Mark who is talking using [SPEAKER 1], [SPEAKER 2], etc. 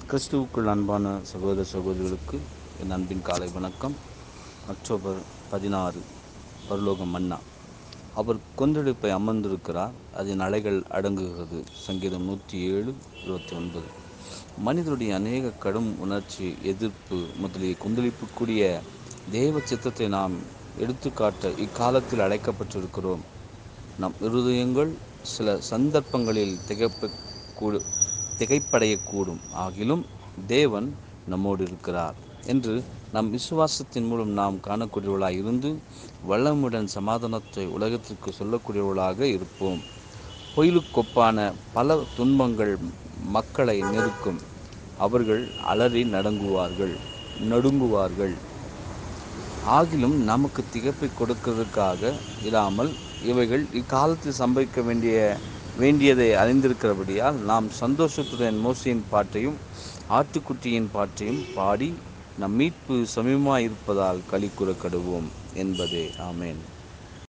[SPEAKER 1] கிறிஸ்துவுக்குள் அன்பான சகோதர சகோதரிகளுக்கு என் அன்பின் காலை வணக்கம் அக்டோபர் பதினாறு பரலோகம் மன்னா அவர் கொந்தளிப்பை அமர்ந்திருக்கிறார் அதன் அலைகள் அடங்குகிறது சங்கீதம் நூற்றி ஏழு இருபத்தி ஒன்பது மனிதனுடைய அநேக கடும் உணர்ச்சி எதிர்ப்பு முதலிய கொந்தளிப்புக்குரிய தேவ சித்தத்தை நாம் எடுத்துக்காட்ட இக்காலத்தில் அழைக்கப்பட்டிருக்கிறோம் நம் இருதயங்கள் சில சந்தர்ப்பங்களில் திகைப்ப கூடு திகைப்படையக்கூடும் ஆகிலும் தேவன் நம்மோடு இருக்கிறார் என்று நம் விசுவாசத்தின் மூலம் நாம் காணக்கூடியவர்களாக இருந்து வல்லமுடன் சமாதானத்தை உலகத்திற்கு சொல்லக்கூடியவர்களாக இருப்போம் பொயிலுக்கொப்பான பல துன்பங்கள் மக்களை நெருக்கும் அவர்கள் அலறி நடங்குவார்கள் நடுங்குவார்கள் ஆகிலும் நமக்கு திகைப்பை கொடுக்கிறதுக்காக இல்லாமல் இவைகள் இக்காலத்தில் சம்பவிக்க வேண்டிய வேண்டியதை அறிந்திருக்கிறபடியால் நாம் சந்தோஷத்துடன் மோசையின் பாட்டையும் ஆட்டுக்குட்டியின் பாட்டையும் பாடி நம் மீட்பு சமீபமாக இருப்பதால் களி கூற கடுவோம் என்பதே ஆமேன்